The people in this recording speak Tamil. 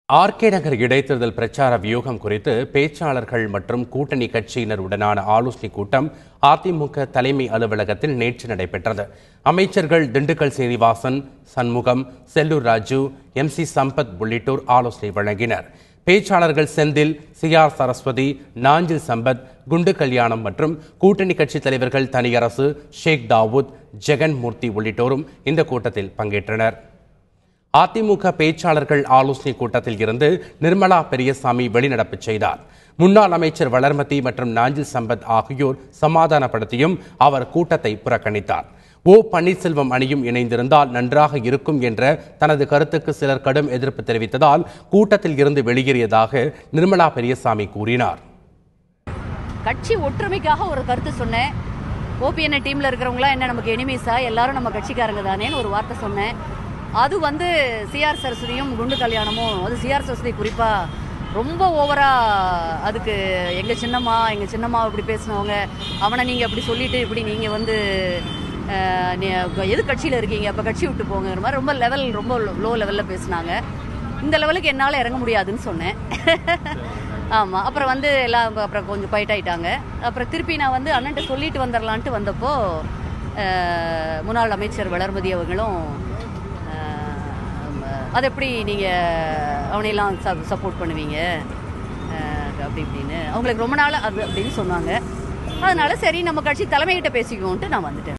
ஆர்கே நகர் இடைத்தேர்தல் பிரச்சார வியூகம் குறித்து பேச்சாளர்கள் மற்றும் கூட்டணி கட்சியினர் உடனான ஆலோசனைக் கூட்டம் அதிமுக தலைமை அலுவலகத்தில் நேற்று நடைபெற்றது அமைச்சர்கள் திண்டுக்கல் சீனிவாசன் சண்முகம் செல்லூர் ராஜு எம் சி சம்பத் உள்ளிட்டோர் ஆலோசனை வழங்கினர் பேச்சாளர்கள் செந்தில் சி ஆர் சரஸ்வதி நாஞ்சில் சம்பத் குண்டு கல்யாணம் மற்றும் கூட்டணி கட்சி தலைவர்கள் தனியரசு ஷேக் தாவூத் ஜெகன்மூர்த்தி உள்ளிட்டோரும் இந்த கூட்டத்தில் பங்கேற்றனர் அதிமுக பேச்சாளர்கள் ஆலோசனை கூட்டத்தில் இருந்து நிர்மலா பெரியசாமி வெளிநடப்பு செய்தார் முன்னாள் அமைச்சர் வளர்மதி மற்றும் நாஞ்சில் சம்பத் ஆகியோர் சமாதானப்படுத்தியும் அவர் கூட்டத்தை புறக்கணித்தார் ஓ பன்னீர்செல்வம் அணியும் இணைந்திருந்தால் நன்றாக இருக்கும் என்ற தனது கருத்துக்கு சிலர் கடும் எதிர்ப்பு தெரிவித்ததால் கூட்டத்தில் இருந்து வெளியேறியதாக நிர்மலா பெரியசாமி கூறினார் கட்சி ஒற்றுமைக்காக ஒரு கருத்து சொன்னேன் ஓபிஎன் டீம்ல இருக்கிறவங்களாம் என்ன நமக்கு எனிமீஸா எல்லாரும் நம்ம கட்சிக்காரங்க தானேன்னு ஒரு வார்த்தை சொன்னேன் அது வந்து சிஆர் சரஸ்வதியும் குண்டு கல்யாணமும் அது சிஆர் சரஸ்வதி குறிப்பா ரொம்ப ஓவரா அதுக்கு எங்க சின்னம்மா எங்க சின்னம்மா இப்படி பேசினவங்க அவனை நீங்க அப்படி சொல்லிட்டு இப்படி நீங்க வந்து அஹ், நீ- எது கட்சியில இருக்கீங்க அப்ப கட்சி விட்டு போங்கிற மாதிரி ரொம்ப லெவல் ரொம்ப லோ லெவல்ல பேசினாங்க இந்த லெவலுக்கு என்னால் இறங்க முடியாதுன்னு சொன்னேன் ஆமாம் அப்புறம் வந்து எல்லாம் அப்புறம் கொஞ்சம் ஃபைட் ஆயிட்டாங்க அப்புறம் திருப்பி நான் வந்து அண்ணன்ட்ட சொல்லிட்டு வந்துடலான்ட்டு வந்தப்போ அஹ், முன்னாள் அமைச்சர் வளர்மதி அவங்களும் அஹ், அது எப்படி நீங்கள் அவனையெல்லாம் சப்போர்ட் பண்ணுவீங்க அஹ், அப்படி இப்படின்னு அவங்களுக்கு ரொம்ப நாள் அது அப்படின்னு சொன்னாங்க அதனால சரி நம்ம கட்சி தலைமைகிட்ட பேசிக்குவோன்ட்டு நான் வந்துட்டேன்